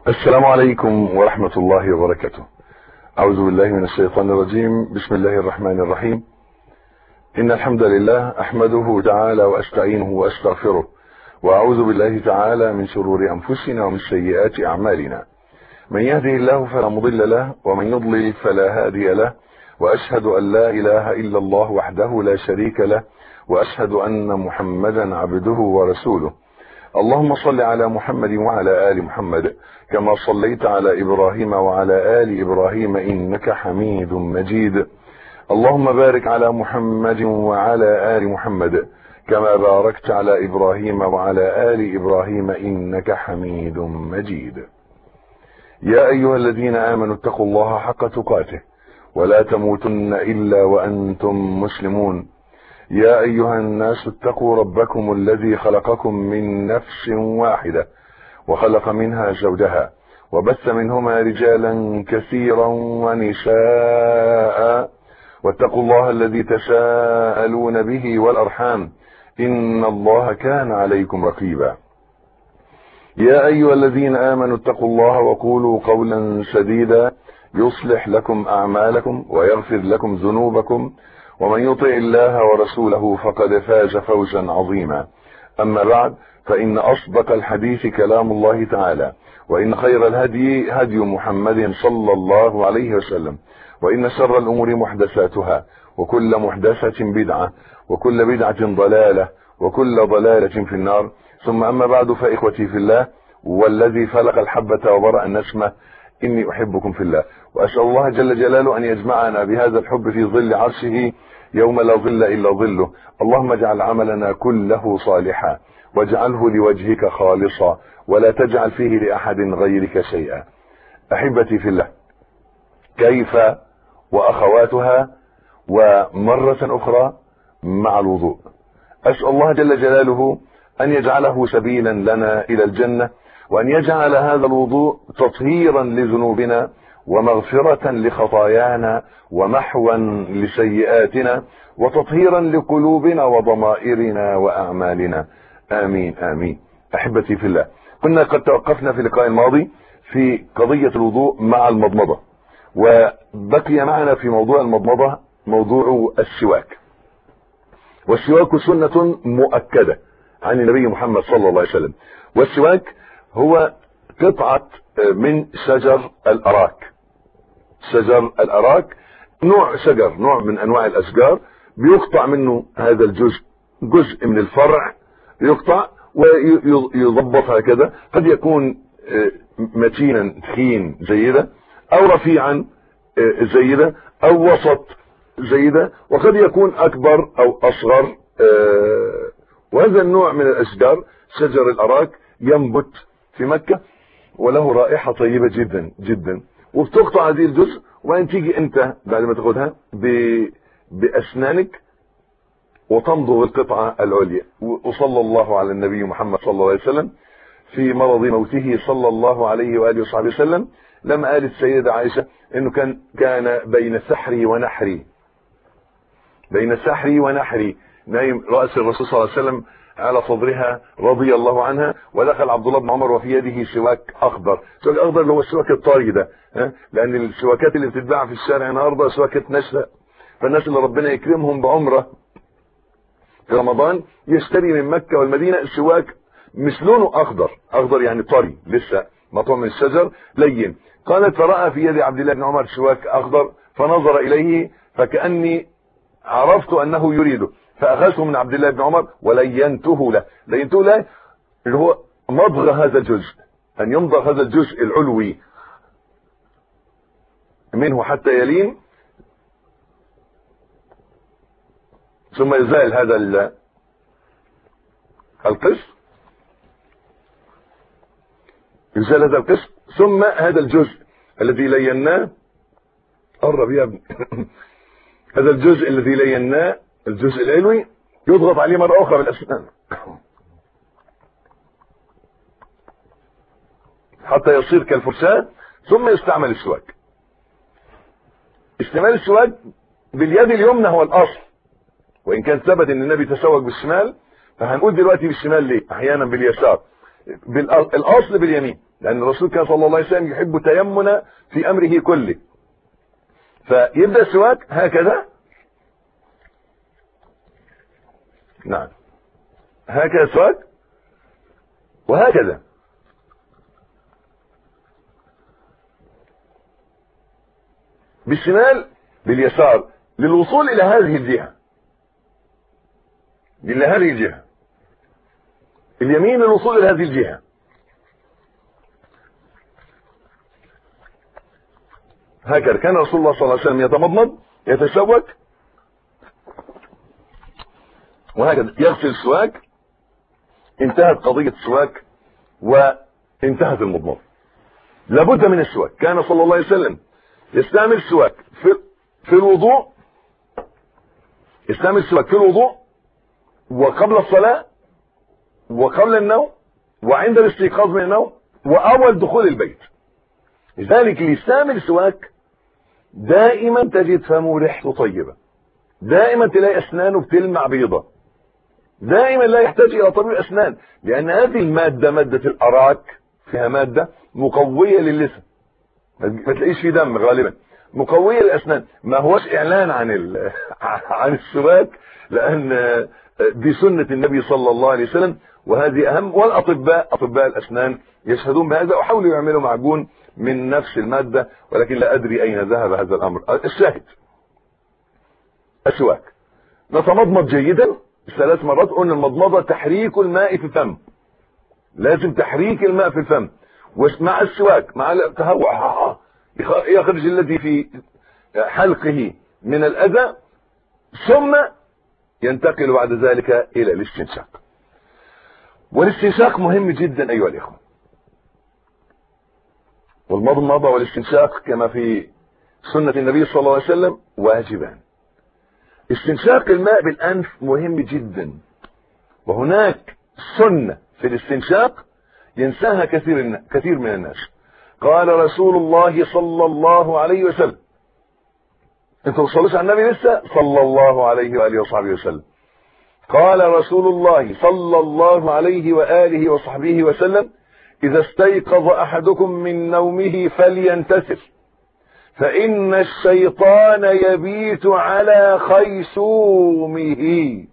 السلام عليكم ورحمة الله وبركاته أعوذ بالله من الشيطان الرجيم بسم الله الرحمن الرحيم إن الحمد لله أحمده تعالى وأستعينه وأستغفره وأعوذ بالله تعالى من شرور أنفسنا ومن سيئات أعمالنا من يهده الله فلا مضل له ومن يضلل فلا هادي له وأشهد أن لا إله إلا الله وحده لا شريك له وأشهد أن محمدا عبده ورسوله اللهم صل على محمد وعلى آل محمد كما صليت على إبراهيم وعلى آل إبراهيم إنك حميد مجيد اللهم بارك على محمد وعلى آل محمد كما باركت على إبراهيم وعلى آل إبراهيم إنك حميد مجيد يا أيها الذين آمنوا اتقوا الله حق تقاته ولا تموتن إلا وأنتم مسلمون يا أيها الناس اتقوا ربكم الذي خلقكم من نفس واحدة وخلق منها زوجها وبث منهما رجالا كثيرا ونساء واتقوا الله الذي تساءلون به والأرحام إن الله كان عليكم رقيبا يا أيها الذين آمنوا اتقوا الله وقولوا قولا سديدا يصلح لكم أعمالكم ويغفر لكم ذنوبكم ومن يطع الله ورسوله فقد فاز فوزا عظيما أما بعد فإن أصدق الحديث كلام الله تعالى وإن خير الهدي هدي محمد صلى الله عليه وسلم وإن شر الأمور محدثاتها وكل محدثة بدعة وكل بدعة ضلالة وكل ضلالة في النار ثم أما بعد فإخوتي في الله والذي فلق الحبة وبرأ النسمة إني أحبكم في الله وأسأل الله جل جلاله أن يجمعنا بهذا الحب في ظل عرشه يوم لا ظل إلا ظله اللهم اجعل عملنا كله صالحا واجعله لوجهك خالصا ولا تجعل فيه لأحد غيرك شيئا أحبتي في الله كيف وأخواتها ومرة أخرى مع الوضوء أسأل الله جل جلاله أن يجعله سبيلا لنا إلى الجنة وأن يجعل هذا الوضوء تطهيرا لذنوبنا ومغفرة لخطايانا ومحوا لسيئاتنا وتطهيرا لقلوبنا وضمائرنا وأعمالنا آمين آمين أحبتي في الله كنا قد توقفنا في اللقاء الماضي في قضية الوضوء مع المضمضة وبقي معنا في موضوع المضمضة موضوع السواك والسواك سنة مؤكدة عن النبي محمد صلى الله عليه وسلم والسواك هو قطعة من شجر الأراك شجر الأراك نوع شجر نوع من أنواع الأشجار بيقطع منه هذا الجزء جزء من الفرع يقطع ويضبط هكذا قد يكون متينا تخين زي ده او رفيعا زي ده او وسط زي ده وقد يكون اكبر او اصغر وهذا النوع من الاشجار شجر الاراك ينبت في مكة وله رائحة طيبة جدا جدا وبتقطع هذه الجزء وبعدين تيجي انت بعد ما تاخدها ب... باسنانك وتمضغ القطعة العليا وصلى الله على النبي محمد صلى الله عليه وسلم في مرض موته صلى الله عليه وآله وصحبه وسلم لما قالت السيدة عائشة انه كان كان بين سحري ونحري بين سحري ونحري نايم رأس الرسول صلى الله عليه وسلم على صدرها رضي الله عنها ودخل عبد الله بن عمر وفي يده سواك اخضر سواك اخضر اللي هو السواك الطري ده ها لان السواكات اللي بتتباع في الشارع النهارده سواكات نشله فالناس اللي ربنا يكرمهم بعمره في رمضان يشتري من مكة والمدينة السواك مش لونه اخضر اخضر يعني طري لسه مطعم من الشجر لين قالت فرأى في يد عبد الله بن عمر سواك اخضر فنظر اليه فكأني عرفت انه يريده فاخذته من عبد الله بن عمر ولينته له لينته له اللي هو مضغ هذا الجزء ان يمضغ هذا الجزء العلوي منه حتى يلين ثم يزال هذا القسم يزال هذا القسم ثم هذا الجزء الذي ليناه قرب يا ابني هذا الجزء الذي ليناه الجزء العلوي يضغط عليه مرة أخرى بالأسنان حتى يصير كالفرسان ثم يستعمل السواك استعمال السواك باليد اليمنى هو الأصل وإن كان ثبت أن النبي تسوق بالشمال فهنقول دلوقتي بالشمال ليه أحيانا باليسار الأصل باليمين لأن الرسول كان صلى الله عليه وسلم يحب التيمن في أمره كله فيبدأ السواك هكذا نعم هكذا السواك وهكذا بالشمال باليسار للوصول إلى هذه الجهة إلى هذه الجهة اليمين للوصول إلى هذه الجهة هكذا كان رسول الله صلى الله عليه وسلم يتمضمض يتسوك وهكذا يغسل السواك انتهت قضية السواك وانتهت المضمض لابد من السواك كان صلى الله عليه وسلم يستعمل السواك في في الوضوء يستعمل السواك في الوضوء وقبل الصلاة وقبل النوم وعند الاستيقاظ من النوم وأول دخول البيت لذلك اللي يستعمل السواك دائما تجد فمه ريحته طيبة دائما تلاقي أسنانه بتلمع بيضة دائما لا يحتاج إلى طبيب أسنان لأن هذه المادة مادة الأراك فيها مادة مقوية للسان ما تلاقيش في دم غالبا مقوية للأسنان ما هوش إعلان عن ال... عن السواك لأن دي سنة النبي صلى الله عليه وسلم وهذه أهم والأطباء أطباء الأسنان يشهدون بهذا وحاولوا يعملوا معجون من نفس المادة ولكن لا أدري أين ذهب هذا الأمر الشاهد السواك نتمضمض جيدا ثلاث مرات قلنا المضمضة تحريك الماء في الفم لازم تحريك الماء في الفم ومع السواك مع التهوع يخرج الذي في حلقه من الأذى ثم ينتقل بعد ذلك إلى الاستنشاق والاستنشاق مهم جدا أيها الإخوة والمضمضة والاستنشاق كما في سنة النبي صلى الله عليه وسلم واجبان استنشاق الماء بالأنف مهم جدا وهناك سنة في الاستنشاق ينساها كثير كثير من الناس قال رسول الله صلى الله عليه وسلم انتوا تصلوش على النبي لسه صلى الله عليه واله وصحبه وسلم قال رسول الله صلى الله عليه واله وصحبه وسلم اذا استيقظ احدكم من نومه فلينتسر فان الشيطان يبيت على خيشومه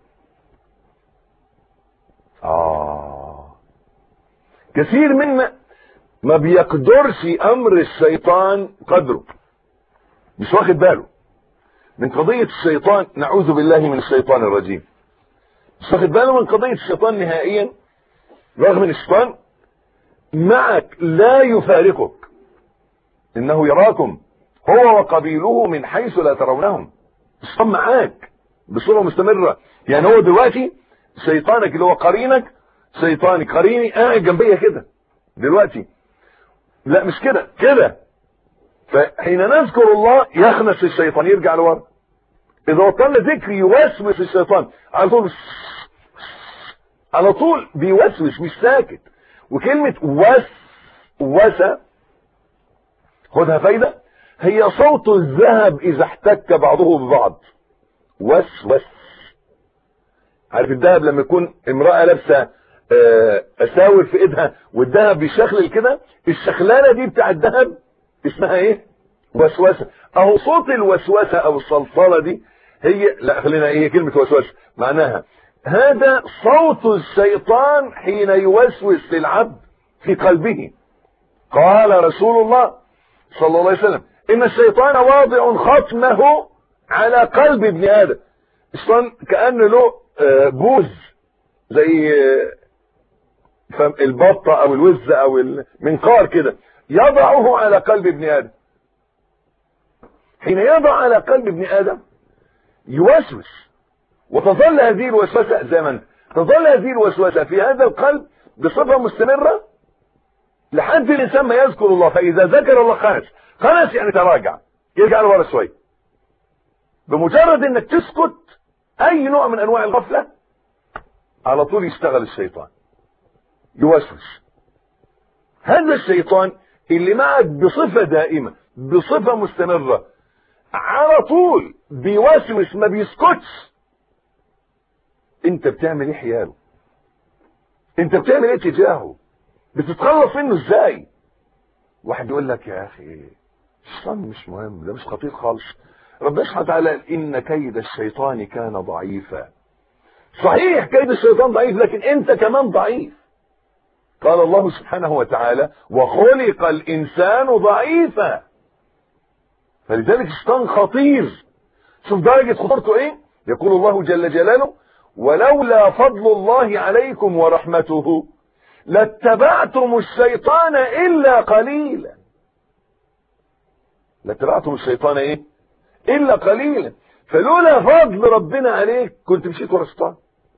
آه كثير منا ما بيقدرش امر الشيطان قدره مش واخد باله من قضية الشيطان نعوذ بالله من الشيطان الرجيم مش واخد باله من قضية الشيطان نهائيا رغم ان الشيطان معك لا يفارقك انه يراكم هو وقبيله من حيث لا ترونهم الشيطان معاك بصورة مستمرة يعني هو دلوقتي شيطانك اللي هو قرينك شيطاني قريني قاعد جنبيا كده دلوقتي لا مش كده كده فحين نذكر الله يخنس الشيطان يرجع لورا اذا بطلنا ذكر يوسوس الشيطان على طول على طول بيوسوس مش ساكت وكلمة وس وس خدها فايدة هي صوت الذهب اذا احتك بعضه ببعض وس وس عارف الذهب لما يكون امرأة لابسة اساور في ايدها والذهب بيشخلل كده الشخلانة دي بتاع الذهب اسمها ايه وسوسة اهو صوت الوسوسة او الصلصلة دي هي لا خلينا ايه كلمة وسوسة معناها هذا صوت الشيطان حين يوسوس للعبد في قلبه قال رسول الله صلى الله عليه وسلم ان الشيطان واضع ختمه على قلب ابن ادم الشيطان كأنه له بوز زي البطة او الوزة او المنقار كده يضعه على قلب ابن ادم حين يضع على قلب ابن ادم يوسوس وتظل هذه الوسوسة زي ما انت تظل هذه الوسوسة في هذا القلب بصفة مستمرة لحد الانسان ما يذكر الله فاذا ذكر الله خنس خنس يعني تراجع يرجع لورا شويه بمجرد انك تسكت اي نوع من انواع الغفلة على طول يشتغل الشيطان يوسوس هذا الشيطان اللي معك بصفة دائمة بصفة مستمرة على طول بيوسوس ما بيسكتش انت بتعمل ايه حياله انت بتعمل ايه تجاهه بتتخلص منه ازاي واحد يقول لك يا اخي الشيطان مش مهم ده مش خطير خالص ربنا سبحانه وتعالى قال ان كيد الشيطان كان ضعيفا صحيح كيد الشيطان ضعيف لكن انت كمان ضعيف قال الله سبحانه وتعالى وخلق الانسان ضعيفا فلذلك الشيطان خطير شوف درجة خطورته ايه يقول الله جل جلاله ولولا فضل الله عليكم ورحمته لاتبعتم الشيطان الا قليلا لاتبعتم الشيطان ايه الا قليلا فلولا فضل ربنا عليك كنت مشيت ورا الشيطان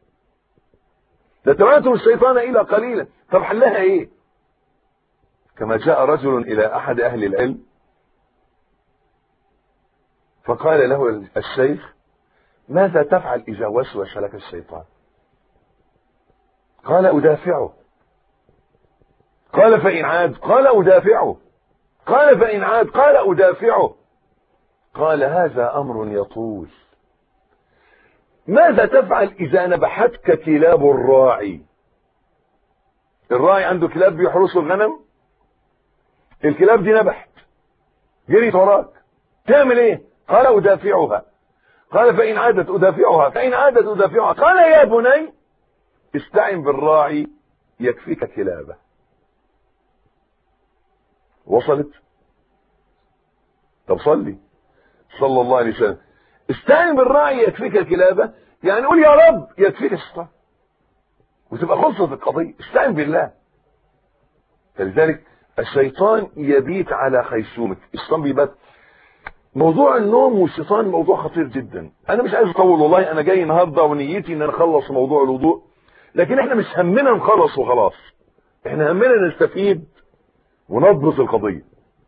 لاتبعتم الشيطان الا قليلا طب حلها ايه كما جاء رجل الى احد اهل العلم فقال له الشيخ ماذا تفعل اذا وسوس لك الشيطان قال ادافعه قال فإن عاد قال أدافعه قال فإن عاد قال أدافعه قال هذا أمر يطول ماذا تفعل إذا نبحتك كلاب الراعي الراعي عنده كلاب بيحرسوا الغنم الكلاب دي نبحت جريت وراك تعمل ايه قال أدافعها قال فإن عادت أدافعها فإن عادت أدافعها قال يا بني استعن بالراعي يكفيك كلابه وصلت طب صلي صلى الله عليه وسلم استعن بالراعي يكفيك الكلابة يعني قول يا رب يكفيك الشيطان وتبقى خلصت القضية استعن بالله فلذلك الشيطان يبيت على خيشومك الشيطان بيبات موضوع النوم والشيطان موضوع خطير جدا انا مش عايز اطول والله انا جاي النهارده ونيتي ان انا اخلص موضوع الوضوء لكن احنا مش همنا نخلص وخلاص احنا همنا نستفيد ونضبط القضية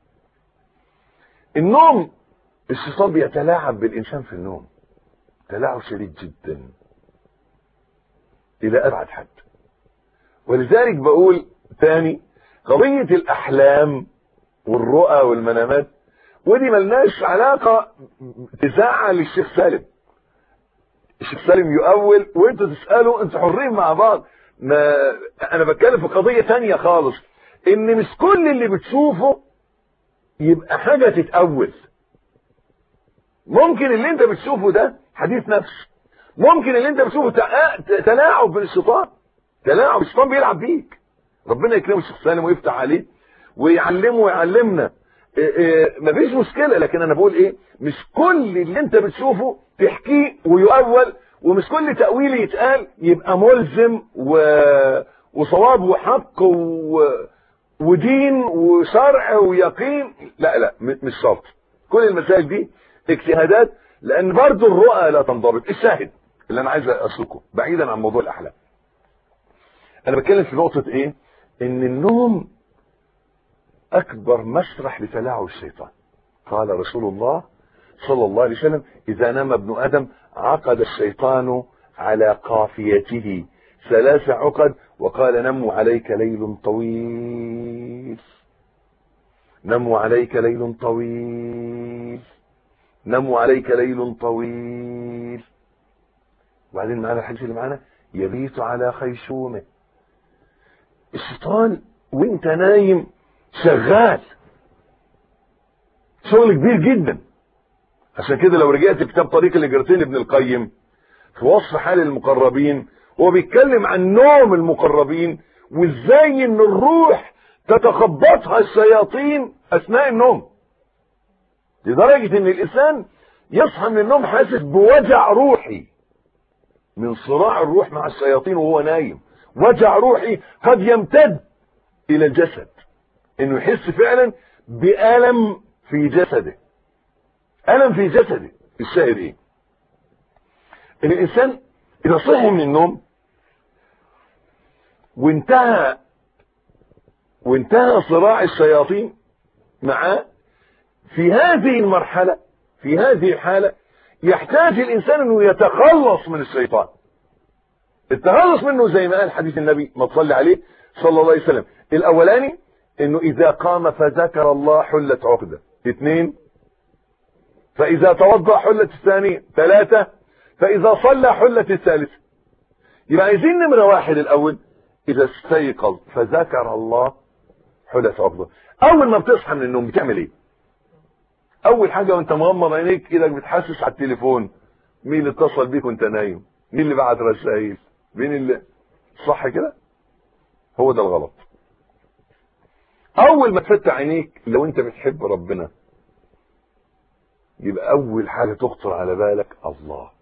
النوم الشيطان بيتلاعب بالإنسان في النوم تلاعب شديد جدا إلى أبعد حد ولذلك بقول تاني قضية الأحلام والرؤى والمنامات ودي ملناش علاقة تزعل الشيخ سالم الشيخ سالم يؤول وانتوا تسألوا انتوا حرين مع بعض ما انا بتكلم في قضية تانية خالص ان مش كل اللي بتشوفه يبقى حاجة تتأول ممكن اللي انت بتشوفه ده حديث نفس ممكن اللي انت بتشوفه تلاعب بالشيطان تلاعب الشيطان بيلعب بيك ربنا يكرمه الشيخ سالم ويفتح عليه ويعلمه ويعلمنا إيه إيه مفيش مشكلة لكن انا بقول ايه مش كل اللي انت بتشوفه تحكيه ويؤول ومش كل تأويل يتقال يبقى ملزم و... وصواب وحق و... ودين وشرع ويقين لا لا مش شرط كل المسائل دي اجتهادات لان برضو الرؤى لا تنضبط الشاهد اللي انا عايز اسلكه بعيدا عن موضوع الاحلام انا بتكلم في نقطة ايه ان النوم اكبر مسرح لتلاعب الشيطان قال رسول الله صلى الله عليه وسلم اذا نام ابن ادم عقد الشيطان على قافيته ثلاث عقد وقال نموا عليك ليل طويل نموا عليك ليل طويل نموا عليك ليل طويل وبعدين معانا الحديث اللي معانا يبيت على خيشومه الشيطان وانت نايم شغال شغل كبير جدا عشان كده لو رجعت كتاب طريق الهجرتين ابن القيم في وصف حال المقربين هو بيتكلم عن نوم المقربين وازاي ان الروح تتخبطها الشياطين اثناء النوم لدرجة ان الانسان يصحى من النوم حاسس بوجع روحي من صراع الروح مع الشياطين وهو نايم وجع روحي قد يمتد الى الجسد انه يحس فعلا بألم في جسده ألم في جسده الشاهد ايه ان الانسان اذا صحي من النوم وانتهى وانتهى صراع الشياطين معاه في هذه المرحلة في هذه الحالة يحتاج الإنسان أنه يتخلص من الشيطان التخلص منه زي ما قال حديث النبي ما تصلي عليه صلى الله عليه وسلم الأولاني أنه إذا قام فذكر الله حلت عقدة اثنين فإذا توضأ حلت الثانية ثلاثة فإذا صلى حلت الثالثة يبقى عايزين نمرة واحد الأول إذا استيقظ فذكر الله حدث افضل اول ما بتصحى من النوم بتعمل ايه اول حاجه وانت مغمض عينيك ايدك بتحسس على التليفون مين اللي اتصل بيك وانت نايم مين اللي بعت رسائل مين اللي صح كده هو ده الغلط اول ما تفتح عينيك لو انت بتحب ربنا يبقى اول حاجه تخطر على بالك الله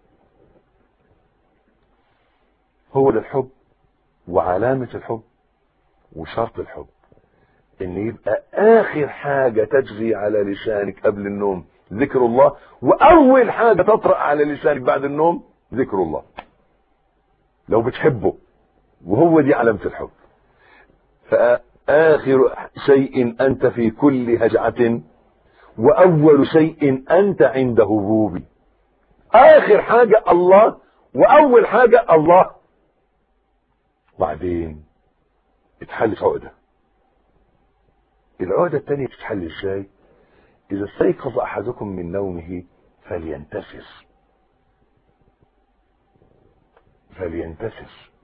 هو ده الحب وعلامه الحب وشرط الحب ان يبقى اخر حاجة تجري على لسانك قبل النوم ذكر الله واول حاجة تطرأ على لسانك بعد النوم ذكر الله لو بتحبه وهو دي علامة الحب فآخر شيء أنت في كل هجعة وأول شيء أنت عند هبوبي آخر حاجة الله وأول حاجة الله بعدين اتحلت عقده العقدة التانية بتتحل ازاي اذا استيقظ احدكم من نومه فلينتفس فلينتفس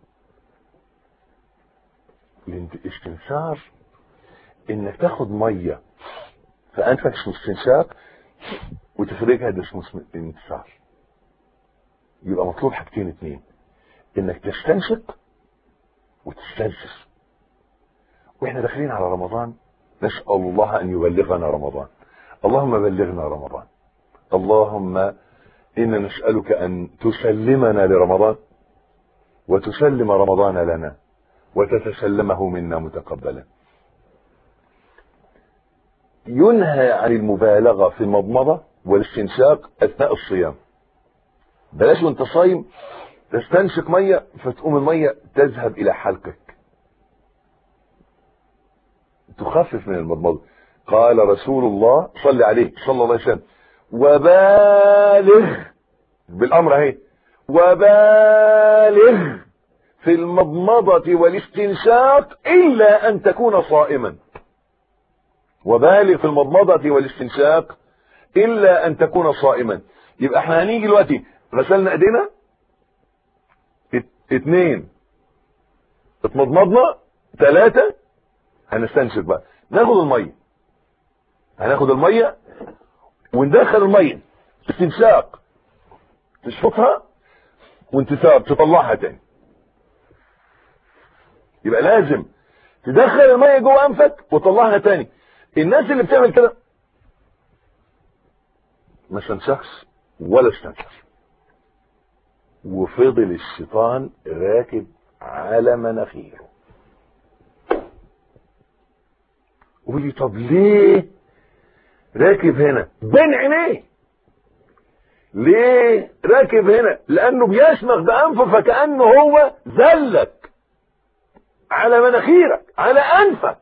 الاستنثار انك تاخد مية فانفك اسمه استنشاق وتخرجها ده اسمه انتصار يبقى مطلوب حاجتين اتنين انك تستنشق وتستنفس واحنا داخلين على رمضان نسأل الله ان يبلغنا رمضان اللهم بلغنا رمضان اللهم انا نسألك ان تسلمنا لرمضان وتسلم رمضان لنا وتتسلمه منا متقبلا ينهى عن المبالغة في المضمضة والاستنشاق اثناء الصيام بلاش وانت صايم تستنشق مية فتقوم المية تذهب الى حلقك تخفف من المضمضة قال رسول الله صلى عليه صلى الله عليه وسلم وبالغ بالامر اهي وبالغ في المضمضة والاستنشاق الا ان تكون صائما وبالغ في المضمضة والاستنشاق الا ان تكون صائما يبقى احنا هنيجي دلوقتي غسلنا ايدينا اتنين اتمضمضنا ثلاثة هنستنشق بقى ناخد المية هناخد المية وندخل المية استنشاق تشفطها وانتثار تطلعها تاني يبقى لازم تدخل المية جوه انفك وتطلعها تاني الناس اللي بتعمل كده ما استنشقش ولا استنشق وفضل الشيطان راكب على مناخيره قول لي طب ليه راكب هنا بين عينيه ليه راكب هنا لانه بيشمخ بانفه فكانه هو ذلك على مناخيرك على انفك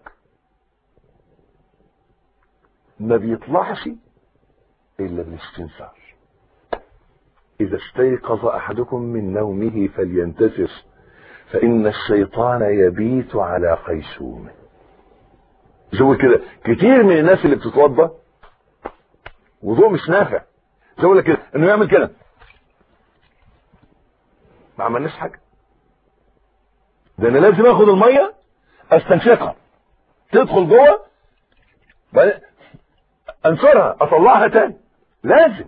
ما بيطلعش الا بالاستنثار اذا استيقظ احدكم من نومه فلينتفس فان الشيطان يبيت على خيشومه زي كده كتير من الناس اللي بتتوضى وضوء مش نافع زي لك كده انه يعمل كده ما عملناش حاجه ده انا لازم اخد الميه استنشقها تدخل جوه انشرها اطلعها تاني لازم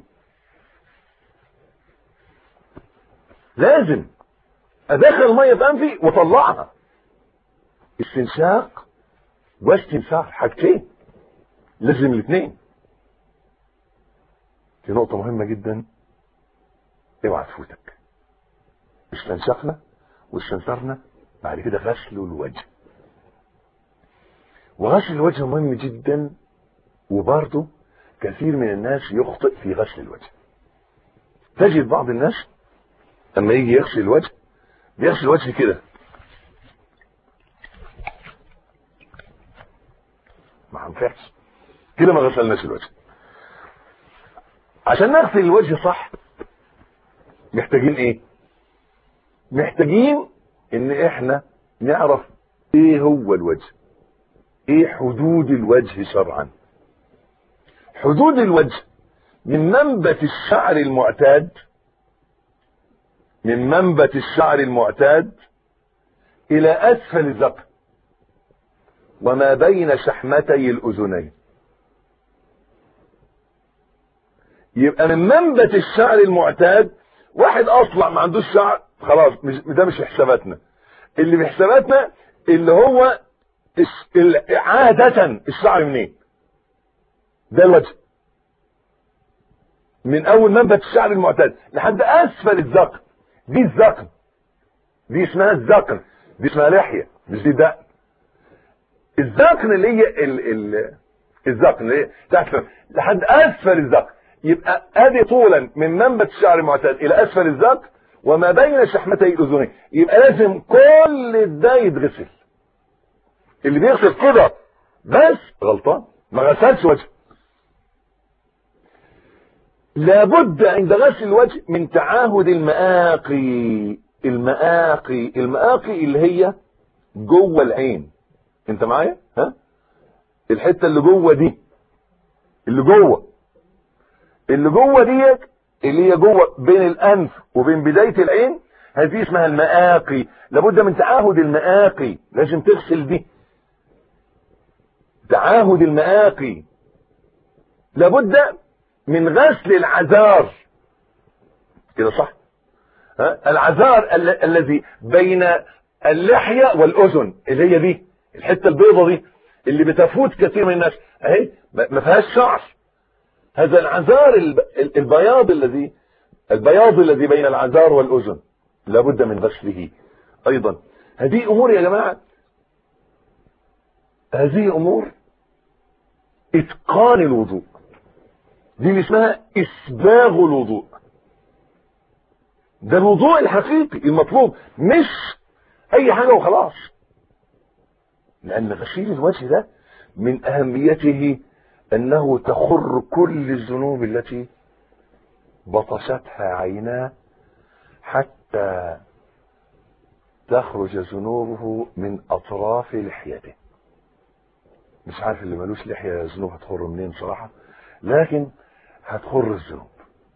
لازم ادخل الميه في انفي واطلعها استنشاق واستنثار حاجتين لازم الاثنين في نقطة مهمة جدا اوعى تفوتك استنشقنا واستنثرنا بعد كده غسل الوجه وغسل الوجه مهم جدا وبرضه كثير من الناس يخطئ في غسل الوجه تجد بعض الناس لما يجي يغسل الوجه بيغسل الوجه كده ما ينفعش كده ما غسلناش الوجه عشان نغسل الوجه صح محتاجين ايه محتاجين ان احنا نعرف ايه هو الوجه ايه حدود الوجه شرعا حدود الوجه من منبت الشعر المعتاد من منبت الشعر المعتاد الى اسفل الذقن وما بين شحمتي الأذنين يبقى من منبت الشعر المعتاد واحد اصلا ما عندوش شعر خلاص مش ده مش في حساباتنا اللي في حساباتنا اللي هو الش- ال- عادة الشعر منين ده الوجه من اول منبت الشعر المعتاد لحد اسفل الذقن دي الذقن دي اسمها الذقن دي اسمها لحية مش دي دقن الذقن اللي هي ال ال الذقن اللي هي تحت لحد اسفل الذقن يبقى ادي طولا من منبت الشعر المعتاد الى اسفل الذقن وما بين شحمتي الاذنين يبقى لازم كل ده يتغسل اللي بيغسل كده بس غلطان ما غسلش وجهه لابد عند غسل الوجه من تعاهد المآقي المآقي المآقي اللي هي جوه العين انت معايا ها الحته اللي جوه دي اللي جوه اللي جوه ديت اللي هي جوه بين الانف وبين بدايه العين هذه اسمها المآقي لابد من تعاهد المآقي لازم تغسل دي تعاهد المآقي لابد من غسل العذار كده صح ها؟ العذار ال- الذي بين اللحية والأذن اللي هي دي الحتة البيضة دي اللي بتفوت كثير من الناس اهي ما ما فيهاش شعر هذا العذار الب- ال- البياض الذي البياض الذي بين العذار والأذن لابد من غسله أيضا هذه أمور يا جماعة هذه أمور إتقان الوضوء دي اللي اسمها إسباغ الوضوء ده الوضوء الحقيقي المطلوب مش أي حاجة وخلاص لأن غسيل الوجه ده من أهميته أنه تخر كل الذنوب التي بطشتها عيناه حتى تخرج ذنوبه من أطراف لحيته مش عارف اللي ملوش لحية ذنوب هتخر منين صراحة لكن هتخر الذنوب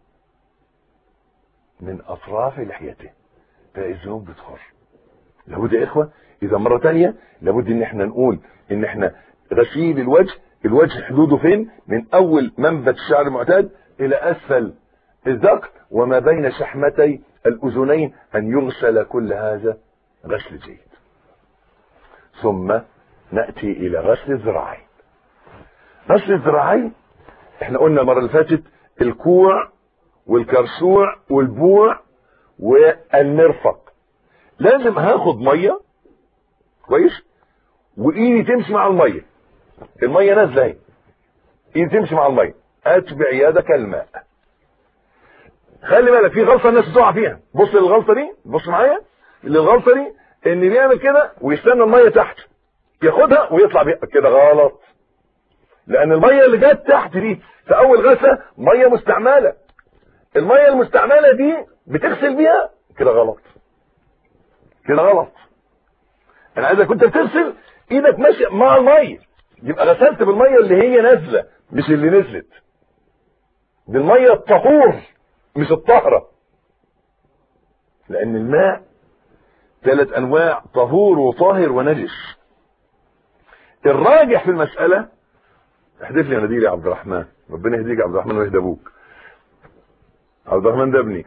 من أطراف لحيته تلاقي الذنوب بتخر لابد يا إخوة إذا مرة تانية لابد إن إحنا نقول إن إحنا غسيل الوجه الوجه حدوده فين من أول منبت الشعر المعتاد إلى أسفل الذقن وما بين شحمتي الأذنين أن يغسل كل هذا غسل جيد ثم نأتي إلى غسل الذراعين غسل الذراعين احنا قلنا المرة اللي فاتت الكوع والكرسوع والبوع والمرفق لازم هاخد مية كويس وايدي تمشي مع المية المية نازلة اهي ايدي تمشي مع المية اتبع يدك الماء خلي بالك في غلطة الناس بتقع فيها بص للغلطة دي بص معايا للغلطة دي ان بيعمل كده ويستنى المية تحت ياخدها ويطلع بيها كده غلط لان المية اللي جت تحت دي في اول غسلة مية مستعملة المية المستعملة دي بتغسل بيها كده غلط كده غلط انا عايزك كنت بتغسل ايدك ماشية مع المية يبقى غسلت بالمية اللي هي نازلة مش اللي نزلت بالمية الطهور مش الطهرة لان الماء ثلاث انواع طهور وطاهر ونجس الراجح في المسألة احذف لي مناديل يا عبد الرحمن ربنا يهديك يا عبد الرحمن ويهدى ابوك عبد الرحمن ده ابني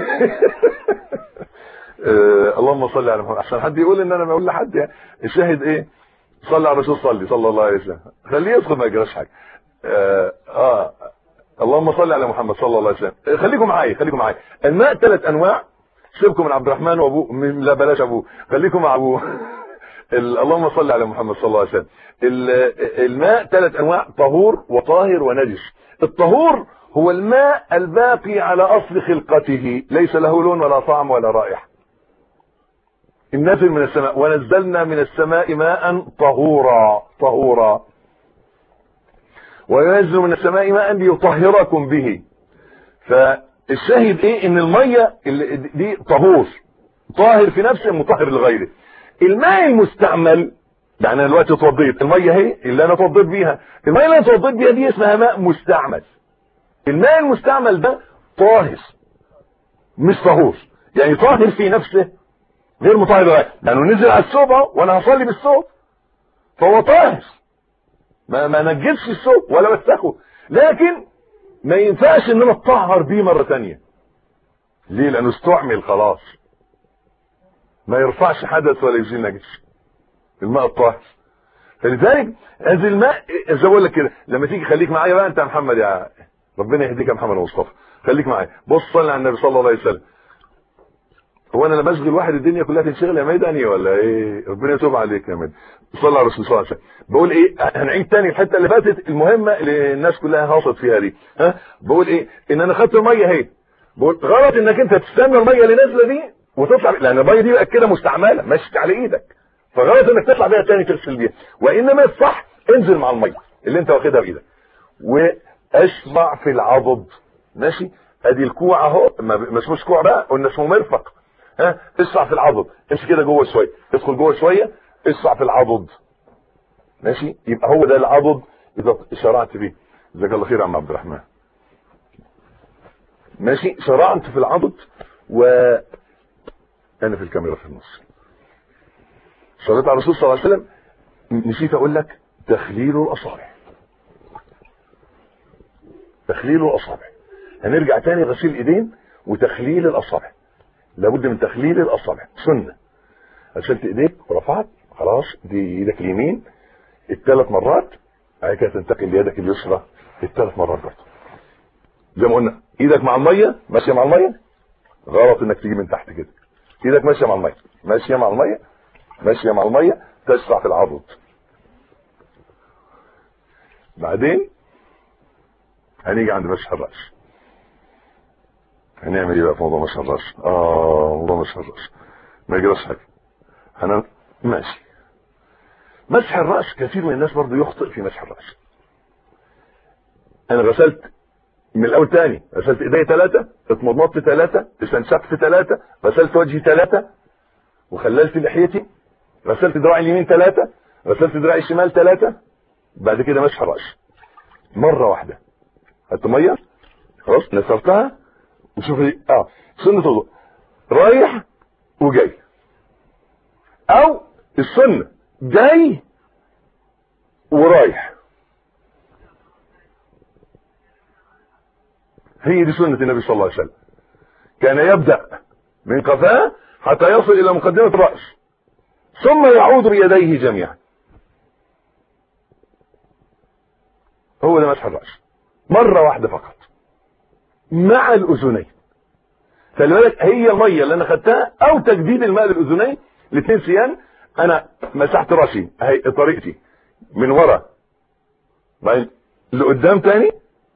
آه اللهم صل على محمد عشان حد يقول ان انا بقول لحد يعني الشاهد ايه صلي على الرسول صلي صلى الله عليه وسلم خليه يدخل ما يجراش حاجه آه, اه اللهم صل على محمد صلى الله عليه وسلم آه، خليكم معايا خليكم معايا الماء ثلاث انواع سيبكم من عبد الرحمن وابوه من- لا بلاش ابوه خليكم مع ابوه ال- اللهم صل على محمد صلى الله عليه وسلم ال- الماء ثلاث انواع طهور وطاهر ونجس الطهور هو الماء الباقي على اصل خلقته ليس له لون ولا طعم ولا رائحه النازل من السماء ونزلنا من السماء ماء طهورا طهورا وينزل من السماء ماء ليطهركم به فالشاهد ايه ان الميه اللي دي طهور طاهر في نفسه مطهر لغيره الماء المستعمل يعني انا دلوقتي اتوضيت الميه اهي اللي انا اتوضيت بيها الميه اللي انا اتوضيت بيها دي اسمها ماء مستعمل الماء المستعمل ده طاهر مش طهور يعني طاهر في نفسه غير مطهر لغيره لانه نزل على الثوب اهو وانا هصلي بالثوب فهو طاهر ما ما نجسش الثوب ولا وسخه لكن ما ينفعش ان انا اتطهر بيه مره ثانيه ليه لانه استعمل خلاص ما يرفعش حدث ولا يزيل نجس الماء الطاهر فلذلك هذا الماء زي بقول لك كده لما تيجي خليك معايا بقى انت يا محمد يا ربنا يهديك يا محمد مصطفى خليك معايا بص صلي على النبي صلى الله عليه وسلم هو انا لما بشغل واحد الدنيا كلها تنشغل يا ميداني ولا ايه ربنا يتوب عليك يا ميداني صلى على الرسول صلى الله عليه وسلم بقول ايه هنعيد تاني الحته اللي فاتت المهمه اللي الناس كلها هاصت فيها دي ها بقول ايه ان انا خدت الميه اهي بقول غلط انك انت تستنى الميه اللي نازله دي وتطلع لان الميه دي بقت كده مستعمله مشت على ايدك فغلط انك تطلع بيها تاني تغسل بيها وانما الصح انزل مع الميه اللي انت واخدها بايدك واشبع في العضد ماشي ادي الكوع اهو ما اسموش كوع بقى قلنا اسمه مرفق ها اسرع في العضد امشي كده جوه شويه ادخل جوه شويه اسرع في العضد ماشي يبقى هو ده العضد اذا شرعت فيه جزاك الله خير يا عم عبد الرحمن ماشي شرعت في العضد و انا في الكاميرا في النص صليت على الرسول صلى الله عليه وسلم نسيت اقول لك تخليل الاصابع تخليل الاصابع هنرجع تاني غسيل الايدين وتخليل الاصابع لابد من تخليل الاصابع سنه غسلت ايديك ورفعت خلاص دي ايدك اليمين الثلاث مرات بعد كده تنتقل ليدك اليسرى الثلاث مرات برضه زي ما قلنا ايدك مع الميه ماشيه مع الميه غلط انك تيجي من تحت كده ايدك ماشيه مع الميه ماشيه مع الميه ماشيه مع الميه تشرع في العضد بعدين هنيجي عند مسح الراس هنعمل ايه بقى في موضوع مسح الراس اه موضوع مسح الراس ما يجراش حاجه انا ماشي مسح الراس كثير من الناس برضه يخطئ في مسح الراس انا غسلت من الاول تاني غسلت ايدي ثلاثة اتمضمضت ثلاثة استنشقت ثلاثة غسلت وجهي ثلاثة وخللت لحيتي غسلت دراعي اليمين ثلاثة غسلت دراعي الشمال ثلاثة بعد كده مسح الراس مرة واحدة خدت مية خلاص نثرتها وشوف اه سنة وضوء رايح وجاي او السنة جاي ورايح هي دي سنة النبي صلى الله عليه وسلم كان يبدأ من قفاه حتى يصل إلى مقدمة الرأس ثم يعود بيديه جميعا هو ده مسح الرأس مرة واحدة فقط مع الأذنين خلي بالك هي المية اللي أنا خدتها أو تجديد الماء للأذنين الاثنين سيان أنا مسحت راسي اهي طريقتي من ورا بعدين لقدام تاني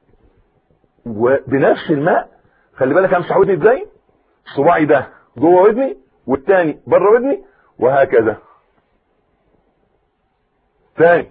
وبنفس الماء خلي بالك امسح ودني ازاي صباعي ده جوه ودني والتاني بره ودني وهكذا تاني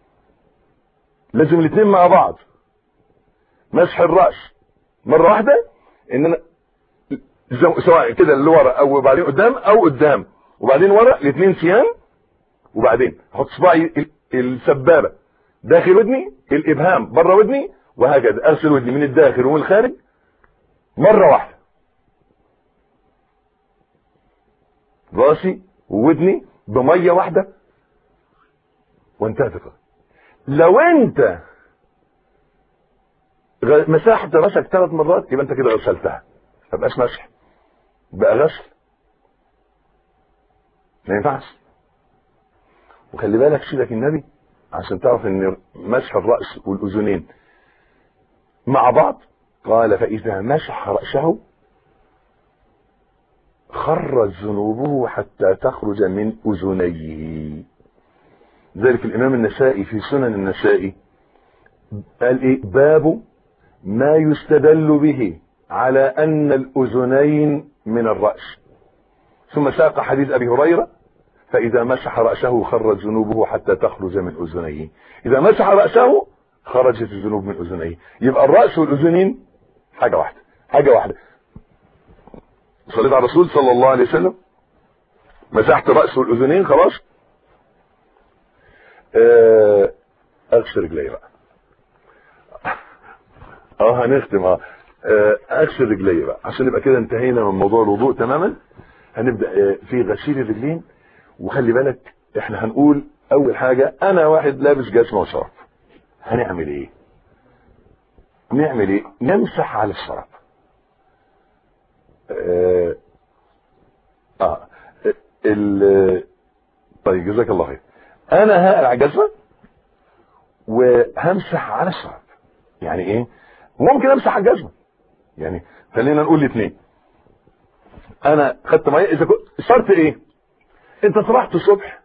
لازم الاثنين مع بعض مسح الراس مره واحده ان انا سواء كده اللي ورا او بعدين قدام او قدام وبعدين ورا الاثنين سيان وبعدين احط صباعي السبابه داخل ودني الابهام بره ودني وهكذا اغسل ودني من الداخل ومن الخارج مره واحده راسي وودني بميه واحده وانتهت القصه لو انت مسحت راسك ثلاث مرات يبقى انت كده غسلتها ما بقاش مسح بقى غسل ما ينفعش وخلي بالك سيدك النبي عشان تعرف ان مسح الراس والاذنين مع بعض قال فاذا مسح راسه خرت ذنوبه حتى تخرج من اذنيه ذلك الامام النسائي في سنن النسائي قال ايه باب ما يستدل به على ان الاذنين من الراس ثم ساق حديث ابي هريره فاذا مسح راسه خرج ذنوبه حتى تخرج من اذنيه اذا مسح راسه خرجت الذنوب من اذنيه يبقى الراس والاذنين حاجه واحده حاجه واحده صليت على الرسول صلى الله عليه وسلم مسحت راس والاذنين خلاص اغسل رجلي بقى اه هنختم اه اغسل رجلي بقى عشان نبقى كده انتهينا من موضوع الوضوء تماما هنبدا في غسيل الرجلين وخلي بالك احنا هنقول اول حاجة انا واحد لابس جزمة وشراب هنعمل ايه نعمل ايه نمسح على الشراب اه, آه. ال طيب جزاك الله خير انا هقلع الجزمة وهمسح على الشراب يعني ايه ممكن امسح على الجزمة يعني خلينا نقول الاثنين انا خدت ميه اذا كنت شرط ايه انت صبحت الصبح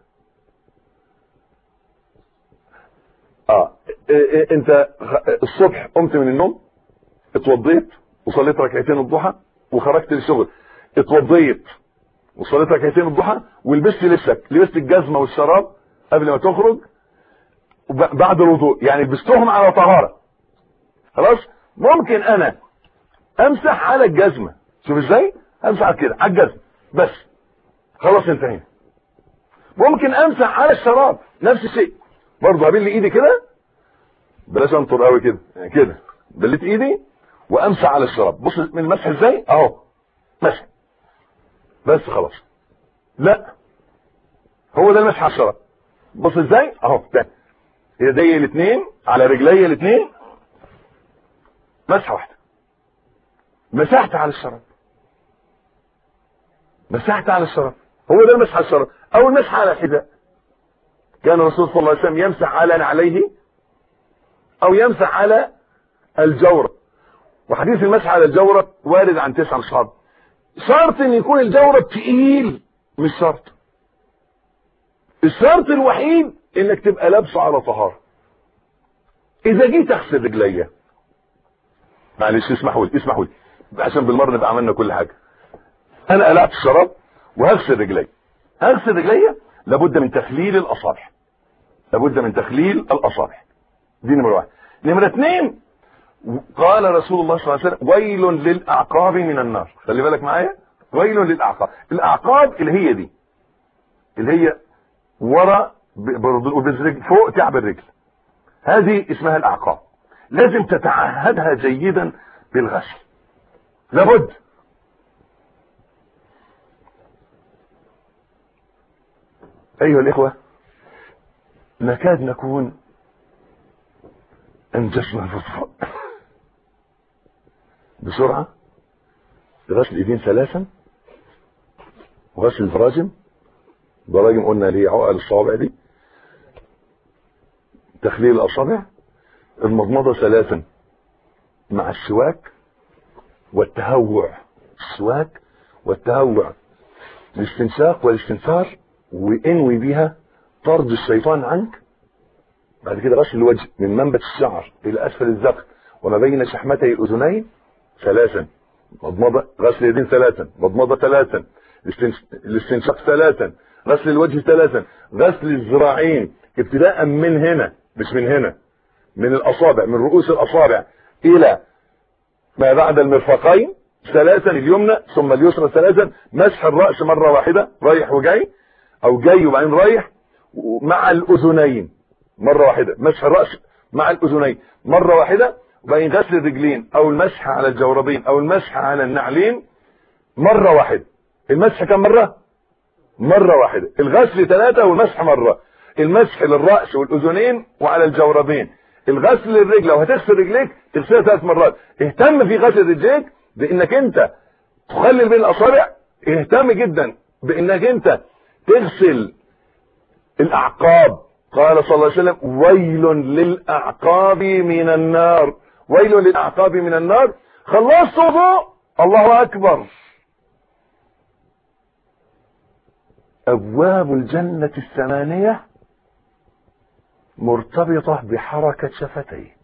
اه إيه إيه انت الصبح قمت من النوم اتوضيت وصليت ركعتين الضحى وخرجت للشغل اتوضيت وصليت ركعتين الضحى ولبست لبسك لبست الجزمه والشراب قبل ما تخرج بعد الوضوء يعني لبستهم على طهاره خلاص ممكن انا امسح على الجزمه شوف ازاي امسح على كده على الجزمه بس خلاص انتهينا ممكن امسح على الشراب نفس الشيء برضه هبل ايدي كده بلاش انطر قوي كده يعني كده بليت ايدي وامسح على الشراب بص من المسح ازاي اهو مسح بس خلاص لا هو ده المسح على الشراب بص ازاي اهو ده ايدي الاثنين على رجلي الاثنين مسحه واحده مسحت على الشراب مسحت على الشراب هو ده المسح على الشراب او المسح على الحذاء كان الرسول صلى الله عليه وسلم يمسح على نعليه او يمسح على الجورة وحديث المسح على الجورة وارد عن تسعة اصحاب شرط ان يكون الجورة تقيل مش شرط الشرط الوحيد انك تبقى لابسه على طهارة اذا جيت اغسل رجليا معلش اسمحوا لي اسمحوا لي عشان بالمره نبقى عملنا كل حاجه انا قلعت الشراب وهغسل رجلي هغسل رجلي لابد من تخليل الاصابع لابد من تخليل الاصابع دي نمره واحد نمره اثنين قال رسول الله صلى الله عليه وسلم ويل للاعقاب من النار خلي بالك معايا ويل للاعقاب الاعقاب اللي هي دي اللي هي ورا بالرجل فوق تعب الرجل هذه اسمها الاعقاب لازم تتعهدها جيدا بالغسل لابد ايها الاخوة نكاد نكون انجزنا الفضفاء بسرعة غسل الايدين ثلاثا وغسل البراجم براجم قلنا ليه عقل الصوابع دي تخليل الاصابع المضمضة ثلاثا مع السواك والتهوع السواك والتهوع الاستنساق والاستنثار وانوي بيها طرد الشيطان عنك بعد كده غسل الوجه من منبت الشعر الى اسفل الذقن وما بين شحمتي الاذنين ثلاثا مضمضة غسل اليدين ثلاثا مضمضة ثلاثا الاستنشاق ثلاثا غسل الوجه ثلاثا غسل الذراعين ابتداء من هنا مش من هنا من الاصابع من رؤوس الاصابع الى ما بعد المرفقين ثلاثا اليمنى ثم اليسرى ثلاثا مسح الراس مره واحده رايح وجاي او جاي وبعدين رايح مع الاذنين مره واحده مسح الراس مع الاذنين مره واحده وبعدين غسل الرجلين او المسح على الجوربين او المسح على النعلين مره واحده المسح كم مره مره واحده الغسل ثلاثه والمسح مره المسح للراس والاذنين وعلى الجوربين الغسل للرجل لو هتغسل رجليك تغسلها ثلاث مرات اهتم في غسل رجليك بانك انت تخلل بين الاصابع اهتم جدا بانك انت تغسل الاعقاب قال صلى الله عليه وسلم ويل للاعقاب من النار ويل للاعقاب من النار خلصت وضوء الله اكبر ابواب الجنة الثمانية مرتبطة بحركة شفتيك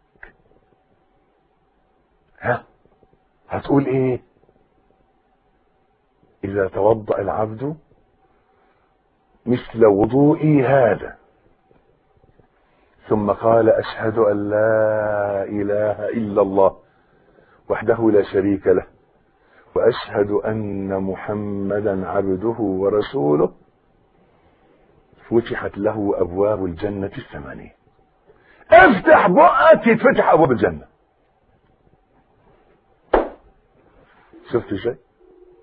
ها هتقول ايه اذا توضأ العبد مثل وضوئي هذا ثم قال اشهد ان لا اله الا الله وحده لا شريك له واشهد ان محمدا عبده ورسوله فتحت له ابواب الجنة الثمانية افتح بقك يتفتح ابواب الجنة شفت ازاي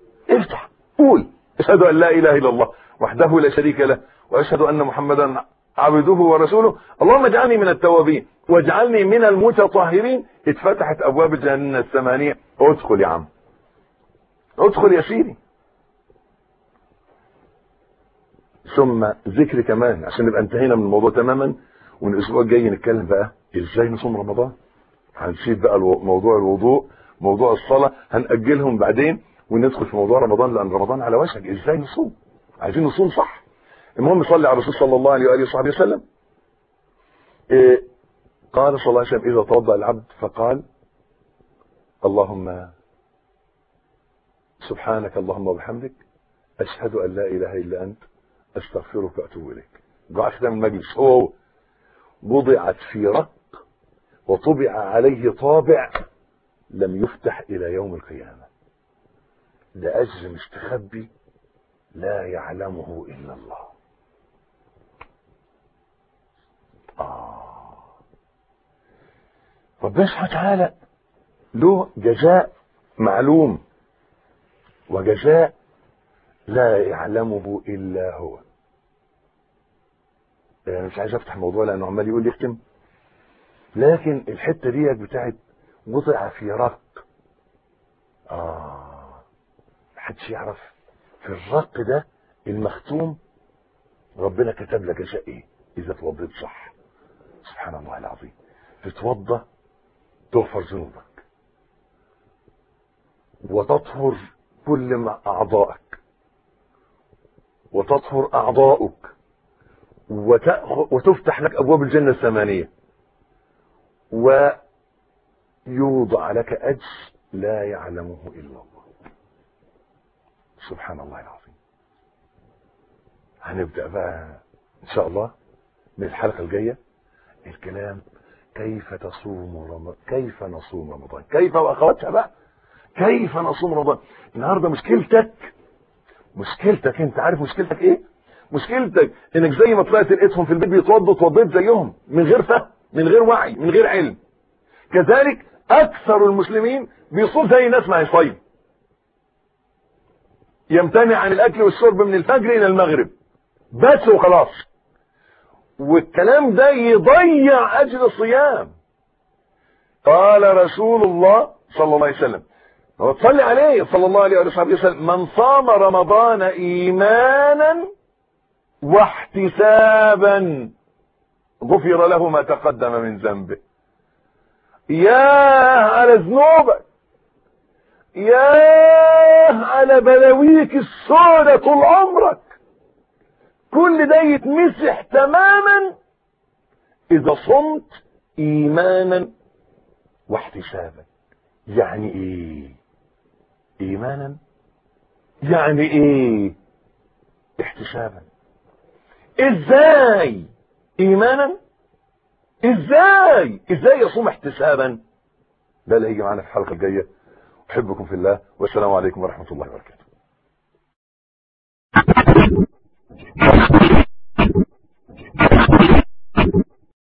افتح قول اشهد ان لا اله الا الله وحده لا شريك له واشهد ان محمدا عبده ورسوله اللهم اجعلني من التوابين واجعلني من المتطهرين اتفتحت ابواب الجنه الثمانيه ادخل يا عم ادخل يا سيدي ثم ذكر كمان عشان نبقى انتهينا من الموضوع تماما والاسبوع الجاي نتكلم بقى ازاي نصوم رمضان هنسيب بقى الو... موضوع الوضوء موضوع الصلاه هنأجلهم بعدين وندخل في موضوع رمضان لان رمضان على وشك ازاي نصوم عايزين نصوم صح المهم صلي على الرسول صلى الله عليه واله وصحبه وسلم إيه قال صلى الله عليه وسلم اذا توضا العبد فقال اللهم سبحانك اللهم وبحمدك اشهد ان لا اله الا انت استغفرك واتوب اليك دعاء ختام المجلس هو وضعت في رق وطبع عليه طابع لم يفتح الى يوم القيامه ده اجر مستخبي لا يعلمه الا الله آه. ربنا سبحانه وتعالى له جزاء معلوم وجزاء لا يعلمه الا هو يعني مش عايز افتح موضوع لانه عمال يقول لي اختم لكن الحته ديت بتاعت وضع في رق اه محدش يعرف في الرق ده المختوم ربنا كتب لك جزاء ايه اذا توضيت صح سبحان الله العظيم تتوضا تغفر ذنوبك وتطهر كل ما اعضائك وتطهر اعضاؤك وتفتح لك ابواب الجنه الثمانيه ويوضع لك اجر لا يعلمه الا الله سبحان الله العظيم هنبدا بقى ان شاء الله من الحلقه الجايه الكلام كيف تصوم رمضان كيف نصوم رمضان كيف واخواتها بقى كيف نصوم رمضان النهارده مشكلتك مشكلتك انت عارف مشكلتك ايه مشكلتك انك زي ما طلعت لقيتهم في البيت بيتوضوا اتوضيت زيهم من غير فهم من غير وعي من غير علم كذلك اكثر المسلمين بيصوم زي الناس ما يصيم يمتنع عن الاكل والشرب من الفجر الى المغرب بس وخلاص والكلام ده يضيع اجر الصيام قال رسول الله صلى الله عليه وسلم هو تصلي عليه صلى الله عليه وصحبه وسلم من صام رمضان ايمانا واحتسابا غفر له ما تقدم من ذنبه ياه على ذنوبك ياه على بلاويك السودة طول عمرك كل ده يتمسح تماما اذا صمت ايمانا واحتسابا يعني ايه ايمانا يعني ايه احتسابا ازاي ايمانا ازاي ازاي يصوم احتسابا ده اللي هيجي معانا في الحلقه الجايه احبكم في الله والسلام عليكم ورحمه الله وبركاته